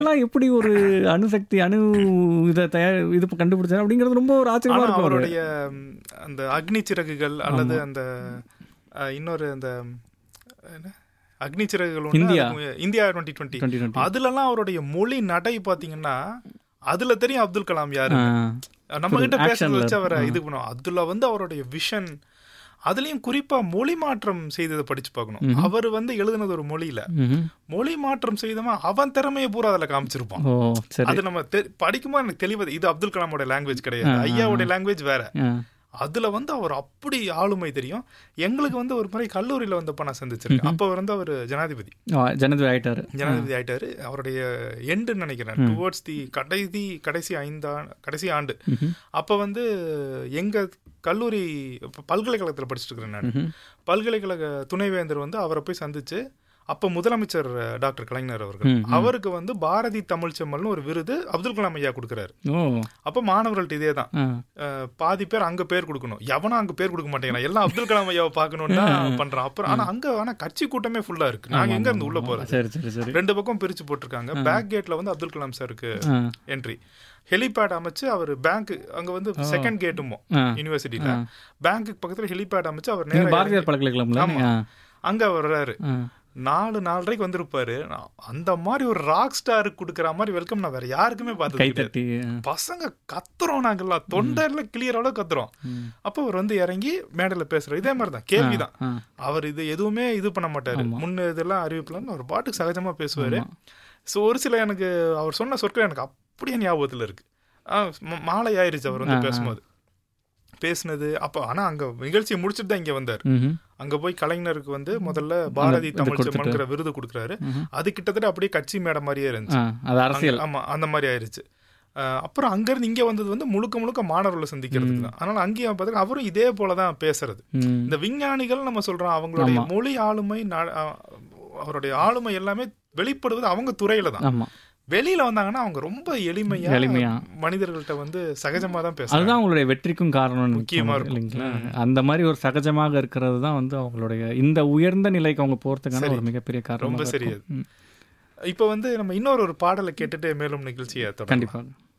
எல்லாம் எப்படி ஒரு அணுசக்தி அணு இதை தயார் இது கண்டுபிடிச்சாரு அப்படிங்கிறது ரொம்ப ஒரு ஆச்சரியமா ஆனா இருக்கும் அவரு. அவருடைய ம், அந்த அக்னி சிறகுகள் அல்லது அந்த அஹ், இன்னொரு அந்த என்ன? அக்னி சிறகுகள் ஒண்ணு, இந்தியா. அதுக்கு இந்தியா டுவெண்ட்டி டுவெண்ட்டி 2020. அதுலலாம் அவருடைய மொழி நடை பாத்தீங்கன்னா அதுல தெரியும் அப்துல் கலாம் யாரு ஆ, நம்ம கிட்ட Actionல பேசுறத வச்சு அவரை இருக்கும். இது பண்ணுவோம் அதுல வந்து அவருடைய விஷன் அதுலயும் குறிப்பா மொழி மாற்றம் செய்ததை படிச்சு பார்க்கணும் அவர் வந்து எழுதுனது ஒரு மொழியில ம்ஹும். மொழி மாற்றம் செய்தவன் அவன் திறமையை பூரா அதுல காமிச்சிருப்பான் ஓ சரி அது நம்ம தெ- படிக்கும்போது எனக்கு தெளிவது இது அப்துல் கலாமோட லாங்குவேஜ் கிடையாது ஐயாவோட லாங்குவேஜ் வேற ஆ, அதுல வந்து அவர் அப்படி ஆளுமை தெரியும் எங்களுக்கு வந்து ஒரு முறை கல்லூரியில வந்தப்ப நான் சந்திச்சிருக்கேன் அப்ப வந்து அவர் ஜனாதிபதி ஆ, ஜனாதிபதி ஆயிட்டாரு ஜனாதிபதி ஆயிட்டாரு அவருடைய எண்டுன்னு நினைக்கிறேன் டுவோர்ட்ஸ் தி கடைசி கடைசி ஐந்தா கடைசி ஆண்டு அப்ப வந்து எங்க கல்லூரி இப்ப பல்கலைக்கழகத்துல படிச்சுட்டு இருக்கிறேன் நான் ம்ஹும். பல்கலைக்கழக துணைவேந்தர் வந்து அவரை போய் சந்திச்சு அப்ப முதலமைச்சர் அஹ், டாக்டர் கலைஞர் அவர்கள் அவருக்கு வந்து பாரதி தமிழ் செம்மல்னு ஒரு விருது அப்துல் கலாம் ஐயா கொடுக்குறாரு ஓ அப்ப மாணவர்கள்ட்ட இதே தான் ஆ, அஹ், பாதி பேர் அங்க பேர் கொடுக்கணும் எவனும் அங்க பேர் கொடுக்க மாட்டேங்கிறான் எல்லாம் அப்துல் கலாம் ஐயாவை பார்க்கணும்னு தான் பண்றான் அப்புறம் ஆனா அங்க ஆனா கட்சி கூட்டமே ஃபுல்லா இருக்கு நாங்க எங்க இருந்து உள்ள போறது சரி சரி சரி ரெண்டு பக்கம் பிரிச்சு போட்டிருக்காங்க பேக் கேட்ல வந்து அப்துல் கலாம் சாருக்கு ஆ, என்ட்ரி ஹெலிபேட் அமைச்சு அவர் பேங்க் அங்க வந்து செகண்ட் கேட்டுமோ ஆ. யூனிவர்சிட்டியில பேங்க்குக்கு பக்கத்துல ஹெலிபேட் அமைச்சு அவர் நீங்க நேரா பாரதியார் பல்கலைக்கழகம்ல ஆமா. ஆ, அங்க வர்றாரு ஆ. நாலு நாலரைக்கு வந்திருப்பாரு நான் அந்த மாதிரி ஒரு ராக் ஸ்டாருக்கு கொடுக்குற மாதிரி வெல்கம் நான் வேற யாருக்குமே பார்த்தது கை கிடையாது. தட்டி ஆ. பசங்க கத்துறோம் நாங்கெல்லாம் தொண்டர்ல கிளியர் அளவு கத்துறோம் அப்போ அவர் வந்து இறங்கி மேடையில பேசுறாரு இதே மாதிரி தான் கேள்விதான் ஆ. அவர் இது எதுவுமே இது பண்ண மாட்டாரு முன்ன இதெல்லாம் அறிவிப்புலாம் அவர் பாட்டுக்கு சகஜமா பேசுவாரு ஸோ ஒரு சில எனக்கு அவர் சொன்ன சொற்கள் எனக்கு அப்படியே ஞாபகத்துல இருக்கு ஆ, ம- மாலை ஆயிருச்சு அவர் வந்து பேசும்போது பேசுனது அப்போ ஆனா அங்க நிகழ்ச்சியை முடிச்சுட்டு தான் இங்க வந்தார் ம்ஹும். அங்க போய் கலைஞருக்கு வந்து முதல்ல பாரதி இது தமிழ் கொடுத்துட்டு. செம்மன்கிற விருது கொடுக்குறாரு அது கிட்டத்தட்ட அப்படியே கட்சி மேடை மாதிரியே இருந்துச்சு ஆ, அது அரசியல் அங்க- ஆமா அந்த மாதிரி ஆயிருச்சு அஹ் அப்புறம் அங்கிருந்து இங்க வந்தது வந்து முழுக்க முழுக்க மாணவர்களை சந்திக்கிறதுக்கு தான் அதனால அங்கேயும் பார்த்தீங்கன்னா அவரும் இதே போல தான் பேசுறது ம். இந்த விஞ்ஞானிகள் நம்ம சொல்றோம் அவங்களுடைய மொழி ஆளுமை நா- அஹ் அவருடைய ஆளுமை எல்லாமே வெளிப்படுவது அவங்க துறையில தான் ஆமா வெளியில வந்தாங்கன்னா அவங்க ரொம்ப எளிமையா எளிமையா. மனிதர்கள்ட்ட வந்து சகஜமா தான் பேசுறாங்க அதுதான் அவங்களுடைய வெற்றிக்கும் காரணம் முக்கியமா இருக்கும். இல்லைங்களா அந்த மாதிரி ஒரு சகஜமாக இருக்கிறது தான் வந்து அவங்களுடைய இந்த உயர்ந்த நிலைக்கு அவங்க போறதுக்கான ஒரு மிகப்பெரிய காரணம் ரொம்ப சரி அது. இப்ப வந்து நம்ம இன்னொரு ஒரு பாடலை கேட்டுட்டு மேலும் நிகழ்ச்சியை தொடரும் கண்டிப்பாக